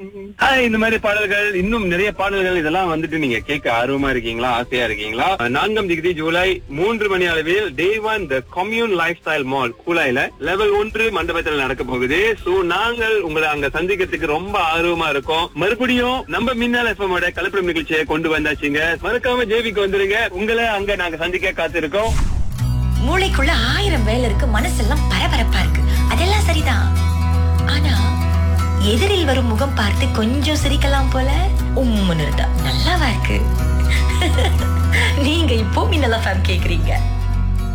hi இந்த மாதிரி பாடல்கள் இன்னும் நிறைய பாடல்கள் இதெல்லாம் வந்துட்டு நீங்க கேட்க ஆர்வமா இருக்கீங்களா ஆசையா இருக்கீங்களா நான்காம் டிகிரி ஜூலை மூன்று மணி அளவில் day one the commune lifestyle mall கூலாயில லெவல் ஒன்று மண்டபத்தில் நடக்க போகுது சோ நாங்கள் உங்களை அங்க சந்திக்கிறதுக்கு ரொம்ப ஆர்வமா இருக்கோம் மறுபடியும் நம்ம மின்னல் எஃப்எம் ஓட கலப்படம் நிகழ்ச்சியை கொண்டு வந்தாச்சுங்க மறக்காம ஜேபிக்கு வந்துருங்க உங்களை அங்க நாங்க சந்திக்க காத்திருக்கோம் மூளைக்குள்ள ஆயிரம் வேலை இருக்கு மனசெல்லாம் பரபரப்பா இருக்கு அதெல்லாம் சரிதான் ஆனா எதிரில் வரும் முகம் பார்த்து கொஞ்சம் சிரிக்கலாம் போல உம்முன்னு இருந்தா நல்லாவா இருக்கு நீங்க இப்போ மின்னலா ஃபேம் கேக்குறீங்க